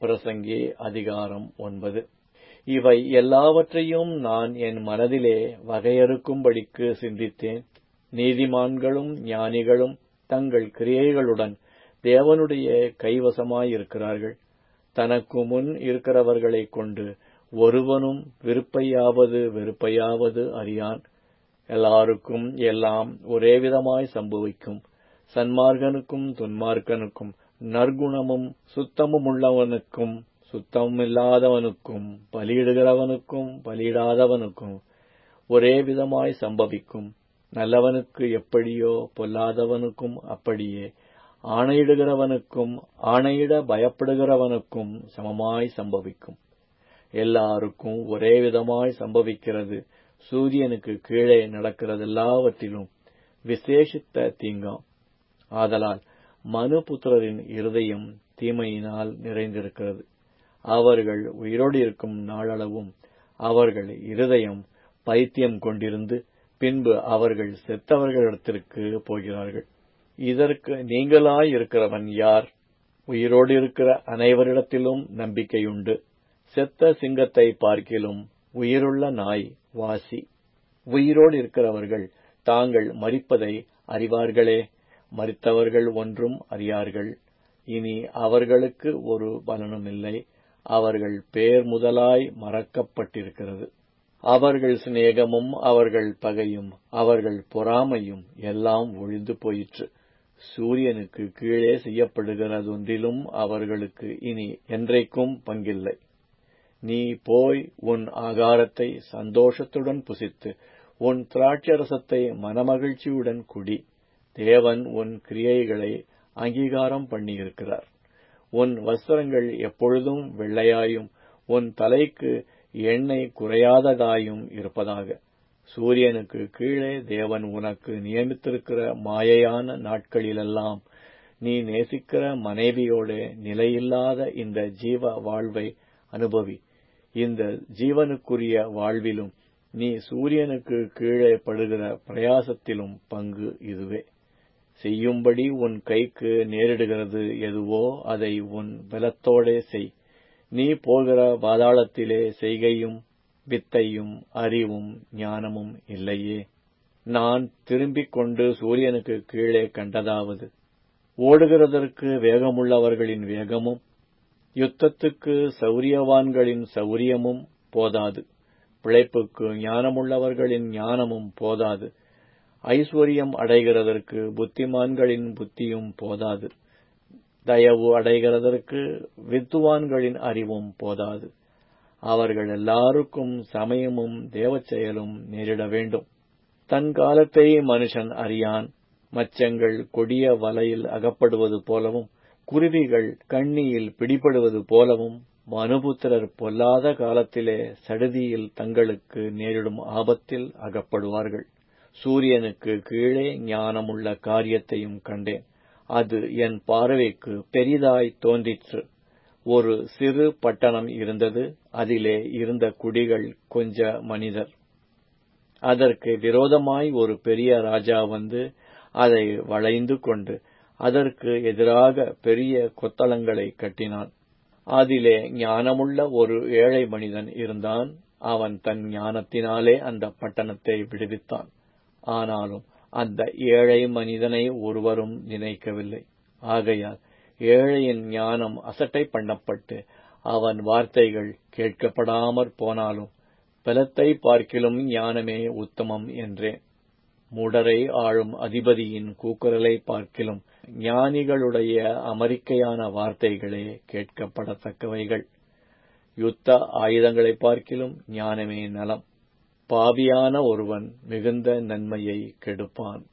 பிரசங்கி அதிகாரம் ஒன்பது இவை எல்லாவற்றையும் நான் என் மனதிலே வகையறுக்கும்படிக்கு சிந்தித்தேன் நீதிமான்களும் ஞானிகளும் தங்கள் கிரியைகளுடன் தேவனுடைய கைவசமாயிருக்கிறார்கள் தனக்கு முன் இருக்கிறவர்களைக் கொண்டு ஒருவனும் விருப்பையாவது வெறுப்பையாவது அறியான் எல்லாருக்கும் எல்லாம் ஒரேவிதமாய் சம்பவிக்கும் சன்மார்க்கனுக்கும் துன்மார்க்கனுக்கும் நற்குணமும் சுத்தமுமுள்ளவனுக்கும் சுத்தமில்லாதவனுக்கும் பலியிடுகிறவனுக்கும் பலியிடாதவனுக்கும் ஒரே விதமாய் சம்பவிக்கும் நல்லவனுக்கு எப்படியோ பொல்லாதவனுக்கும் அப்படியே ஆணையிடுகிறவனுக்கும் ஆணையிட பயப்படுகிறவனுக்கும் சமமாய் சம்பவிக்கும் எல்லாருக்கும் ஒரே விதமாய் சம்பவிக்கிறது சூரியனுக்கு கீழே நடக்கிறதெல்லாவற்றிலும் விசேஷித்த தீங்காம் ஆதலால் மனுபுத்திரரின் இருதயம் தீமையினால் நிறைந்திருக்கிறது அவர்கள் உயிரோடு இருக்கும் நாளளவும் அவர்கள் இருதயம் பைத்தியம் கொண்டிருந்து பின்பு அவர்கள் செத்தவர்களிடத்திற்கு போகிறார்கள் இதற்கு நீங்களாய் இருக்கிறவன் யார் உயிரோடு இருக்கிற அனைவரிடத்திலும் நம்பிக்கையுண்டு செத்த சிங்கத்தை பார்க்கிலும் உயிருள்ள நாய் வாசி உயிரோடு இருக்கிறவர்கள் தாங்கள் மறிப்பதை அறிவார்களே மறித்தவர்கள் ஒன்றும் அறியார்கள் இனி அவர்களுக்கு ஒரு பலனும் இல்லை அவர்கள் பேர் முதலாய் மறக்கப்பட்டிருக்கிறது அவர்கள் சிநேகமும் அவர்கள் பகையும் அவர்கள் பொறாமையும் எல்லாம் ஒழிந்து போயிற்று சூரியனுக்கு கீழே செய்யப்படுகிறதொன்றிலும் அவர்களுக்கு இனி என்றைக்கும் பங்கில்லை நீ போய் உன் ஆகாரத்தை சந்தோஷத்துடன் புசித்து உன் திராட்சரசத்தை மனமகிழ்ச்சியுடன் குடி தேவன் உன் கிரியைகளை அங்கீகாரம் பண்ணியிருக்கிறார் உன் வஸ்திரங்கள் எப்பொழுதும் வெள்ளையாயும் உன் தலைக்கு எண்ணெய் குறையாததாயும் இருப்பதாக சூரியனுக்கு கீழே தேவன் உனக்கு நியமித்திருக்கிற மாயையான நாட்களிலெல்லாம் நீ நேசிக்கிற மனைவியோட நிலையில்லாத இந்த ஜீவ வாழ்வை அனுபவி இந்த ஜீவனுக்குரிய வாழ்விலும் நீ சூரியனுக்கு கீழே படுகிற பிரயாசத்திலும் பங்கு இதுவே செய்யும்படி உன் கைக்கு நேரிடுகிறது எதுவோ அதை உன் பலத்தோடே செய் நீ போகிற பாதாளத்திலே செய்கையும் வித்தையும் அறிவும் ஞானமும் இல்லையே நான் திரும்பிக் கொண்டு சூரியனுக்கு கீழே கண்டதாவது ஓடுகிறதற்கு வேகமுள்ளவர்களின் வேகமும் யுத்தத்துக்கு சௌரியவான்களின் சௌரியமும் போதாது பிழைப்புக்கு ஞானமுள்ளவர்களின் ஞானமும் போதாது ஐஸ்வர்யம் அடைகிறதற்கு புத்திமான்களின் புத்தியும் போதாது தயவு அடைகிறதற்கு வித்துவான்களின் அறிவும் போதாது அவர்கள் எல்லாருக்கும் சமயமும் தேவச்செயலும் நேரிட வேண்டும் தன் காலத்தை மனுஷன் அறியான் மச்சங்கள் கொடிய வலையில் அகப்படுவது போலவும் குருவிகள் கண்ணியில் பிடிபடுவது போலவும் மனுபுத்திரர் பொல்லாத காலத்திலே சடுதியில் தங்களுக்கு நேரிடும் ஆபத்தில் அகப்படுவார்கள் சூரியனுக்கு கீழே ஞானமுள்ள காரியத்தையும் கண்டேன் அது என் பார்வைக்கு பெரிதாய் தோன்றிற்று ஒரு சிறு பட்டணம் இருந்தது அதிலே இருந்த குடிகள் கொஞ்ச மனிதர் அதற்கு விரோதமாய் ஒரு பெரிய ராஜா வந்து அதை வளைந்து கொண்டு அதற்கு எதிராக பெரிய கொத்தளங்களை கட்டினான் அதிலே ஞானமுள்ள ஒரு ஏழை மனிதன் இருந்தான் அவன் தன் ஞானத்தினாலே அந்த பட்டணத்தை விடுவித்தான் ஆனாலும் அந்த ஏழை மனிதனை ஒருவரும் நினைக்கவில்லை ஆகையால் ஏழையின் ஞானம் அசட்டை பண்ணப்பட்டு அவன் வார்த்தைகள் கேட்கப்படாமற் போனாலும் பலத்தை பார்க்கிலும் ஞானமே உத்தமம் என்றேன் மூடரை ஆளும் அதிபதியின் கூக்குரலை பார்க்கிலும் ஞானிகளுடைய அமெரிக்கையான வார்த்தைகளே கேட்கப்படத்தக்கவைகள் யுத்த ஆயுதங்களை பார்க்கிலும் ஞானமே நலம் பாவியான ஒருவன் மிகுந்த நன்மையை கெடுப்பான்